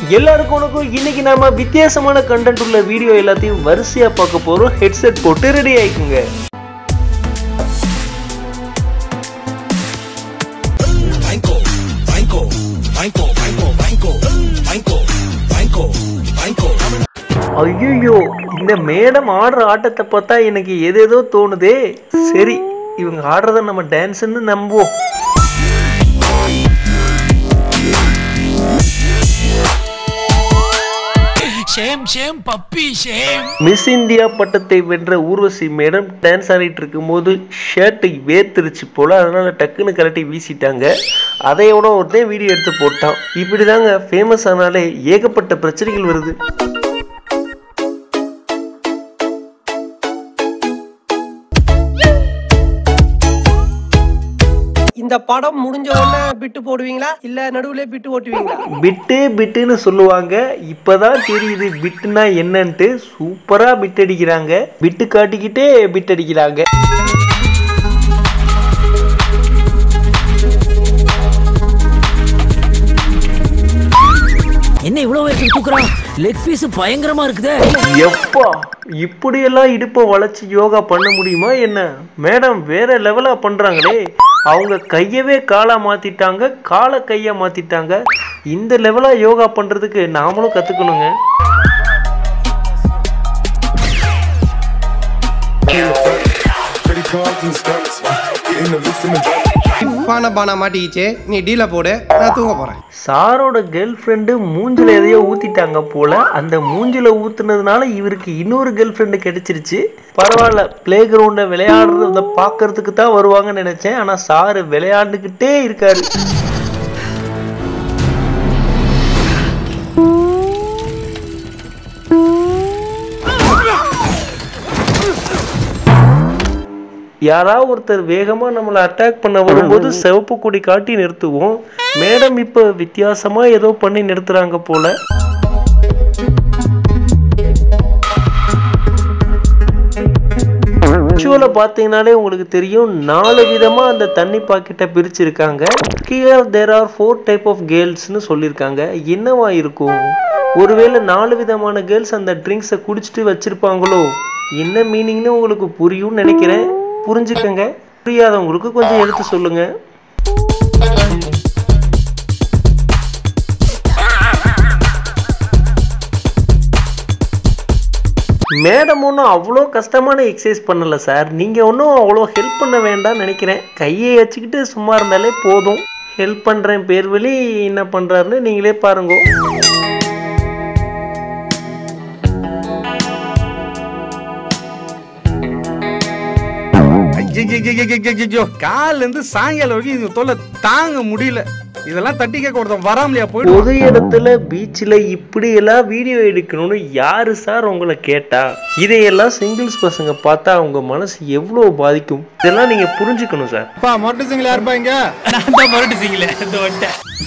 எல்லாருக்கும் உனக்கும் இன்னைக்கு நாம வித்தியாசமான கண்டென்ட் உள்ள வீடியோ எல்லாத்தையும் வரிசையா பார்க்க போறோம் ஹெட்செட் போட்டு ரெடி ஆயிக்குங்க ஐயோ இந்த மேடம் ஆடுற ஆட்டத்தை பார்த்தா எனக்கு எதேதோ தோணுதே சரி இவங்க ஆடுறத நம்ம டான்ஸ்ன்னு நம்புவோம் shame shame puppy shame miss India பட்டத்தை வென்ற ஊர்வசி மேடம் டான்ஸ் ஆடிட்டு இருக்கும்போது ஷர்ட்டு வேர்த்துருச்சு போல அதனால டக்குன்னு கலட்டி வீசிட்டாங்க அதையோட ஒருத்தன் வீடியோ எடுத்து போட்டான் இப்படிதாங்க ஃபேமஸ் ஆனாலே ஏகப்பட்ட பிரச்சனைகள் வருது இந்த படம் முடிஞ்ச உடனே பிட்டு போடுவீங்களா இல்ல நடுவுல பிட்டு ஓட்டுவீங்களா பிட்டு பிட்டுன்னு சொல்லுவாங்க இப்பதான் தெரியுது பிட்டுனா என்னன்ட்டு சூப்பரா பிட் அடிக்கிறாங்க பிட்டு காட்டிக்கிட்டே பிட் அடிக்கிறாங்க என்ன இவ்வளவு பேருக்கு தூக்குறான் லெக் பீஸ் பயங்கரமா இருக்குதே எப்பா இப்படியெல்லாம் இடுப்பை வளைச்சு யோகா பண்ண முடியுமா என்ன மேடம் வேற லெவலா பண்றாங்களே அவங்க கையவே காலா மாத்திட்டாங்க காலை கையா மாத்திட்டாங்க இந்த லெவலா யோகா பண்றதுக்கு நாமளும் கத்துக்கணுங்க Credit cards and stamps. Getting the list in the drop. பான பானா மாட்டிக்கிச்சு நீ டீல போடு நான் தூங்க போறேன் சாரோட கேர்ள் ஃப்ரெண்டு மூஞ்சில எதையோ ஊத்திட்டாங்க போல அந்த மூஞ்சில ஊத்துனதுனால இவருக்கு இன்னொரு கேர்ள் ஃப்ரெண்டு கிடைச்சிருச்சு பரவாயில்ல பிளே கிரவுண்ட விளையாடுறத பார்க்கறதுக்கு தான் வருவாங்கன்னு நினைச்சேன் ஆனா சாரு விளையாண்டுக்கிட்டே இருக்காரு யாராவது ஒருத்தர் வேகமா நம்மளை அட்டாக் பண்ண வரும்போது சிவப்பு கொடி காட்டி நிறுத்துவோம் மேடம் இப்ப வித்தியாசமா ஏதோ பண்ணி நிறுத்துறாங்க போல விஷுவலை பார்த்தீங்கனாலே உங்களுக்கு தெரியும் நாலு விதமா அந்த தண்ணி பாக்கெட்டை பிரிச்சிருக்காங்க here there are four type of கேர்ள்ஸ்னு சொல்லியிருக்காங்க என்னவா இருக்கும் ஒருவேளை நாலு விதமான கேர்ள்ஸ் அந்த ட்ரிங்க்ஸை குடிச்சிட்டு வச்சிருப்பாங்களோ என்ன மீனிங்னு உங்களுக்கு புரியும்னு நினைக்கிறேன் புரிஞ்சுக்கங்க புரியாதவங்களுக்கு கொஞ்சம் எடுத்து சொல்லுங்க மேடம் ஒன்றும் அவ்வளோ கஷ்டமான எக்ஸசைஸ் பண்ணல சார் நீங்கள் ஒன்றும் அவ்வளோ ஹெல்ப் பண்ண வேண்டாம்னு நினைக்கிறேன் கையை வச்சுக்கிட்டு சும்மா இருந்தாலே போதும் ஹெல்ப் பண்ணுறேன் பேர் வழி என்ன பண்ணுறாருன்னு நீங்களே பாருங்க ஐயோ கால்ல இருந்து சாயங்காலம் வரைக்கும் இந்த தொல்லை தாங்க முடியல இதெல்லாம் தட்டி கேட்க ஒருத்தன் வராமலையா போயிடு பொது இடத்துல பீச்சில் இப்படியெல்லாம் வீடியோ எடுக்கணும்னு யாரு சார் உங்களை கேட்டா இதையெல்லாம் சிங்கிள்ஸ் பசங்க பார்த்தா அவங்க மனசு எவ்வளோ பாதிக்கும் இதெல்லாம் நீங்கள் புரிஞ்சுக்கணும் சார் அப்பா மொட்டை சிங்கிள் யாருப்பா இங்க நான் தான் மறுட்டு சிங்கல இந்த வந்துட்டேன்